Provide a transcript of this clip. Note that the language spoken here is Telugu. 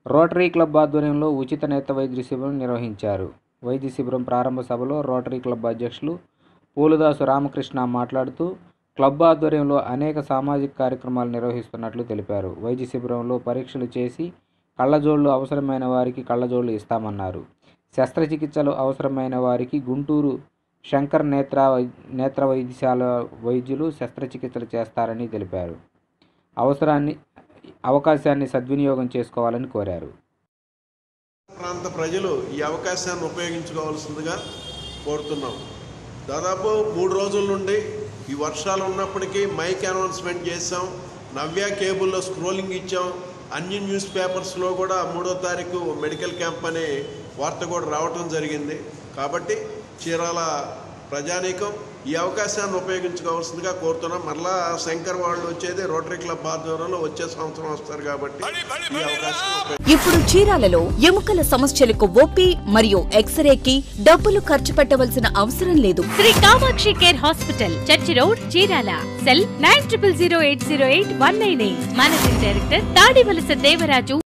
రోటరీ క్లబ్ ఆధ్వర్యంలో ఉచిత నేత్ర వైద్య శిబిరం నిర్వహించారు వైద్య శిబిరం ప్రారంభ సభలో రోటరీ క్లబ్ అధ్యక్షులు పూలదాసు రామకృష్ణ మాట్లాడుతూ క్లబ్ ఆధ్వర్యంలో అనేక సామాజిక కార్యక్రమాలు నిర్వహిస్తున్నట్లు తెలిపారు వైద్య శిబిరంలో పరీక్షలు చేసి కళ్ళజోళ్లు అవసరమైన వారికి కళ్ళజోళ్లు ఇస్తామన్నారు శస్త్రచికిత్సలు అవసరమైన వారికి గుంటూరు శంకర్ నేత్ర వై- నేత్ర వైద్యశాల వైద్యులు శస్త్రచికిత్సలు చేస్తారని తెలిపారు అవసరాన్ని అవకాశాన్ని సద్వినియోగం చేసుకోవాలని కోరారు ప్రాంత ప్రజలు ఈ అవకాశాన్ని ఉపయోగించుకోవాల్సిందిగా కోరుతున్నాం దాదాపు మూడు రోజుల నుండి ఈ వర్షాలు ఉన్నప్పటికీ మైక్ అనౌన్స్మెంట్ చేసాం నవ్య కేబుల్లో స్క్రోలింగ్ ఇచ్చాం అన్ని న్యూస్ పేపర్స్లో కూడా మూడో తారీఖు మెడికల్ క్యాంప్ అనే వార్త కూడా రావటం జరిగింది కాబట్టి చీరాల ప్రజానీకం ఈ అవకాశాన్ని ఉపయోగించుకోవాల్సిందిగా కోరుతున్నాం మరలా శంకర్ వాళ్ళు వచ్చేది రోటరీ క్లబ్ ఆధ్వర్యంలో వచ్చే సంవత్సరం వస్తారు కాబట్టి ఈ అవకాశం ఉపయోగించుకోవాలి. ఇప్పుడు చీరాలలో ఎముకల సమస్యలకు ఓపీ మరియు ఎక్స్రేకి డబ్బులు ఖర్చు పెట్టవలసిన అవసరం లేదు Shri Kamakshi care hospital church road Chirala cell nine triple zero eight zero eight one nine eight managing director Tadivalasa Devaraju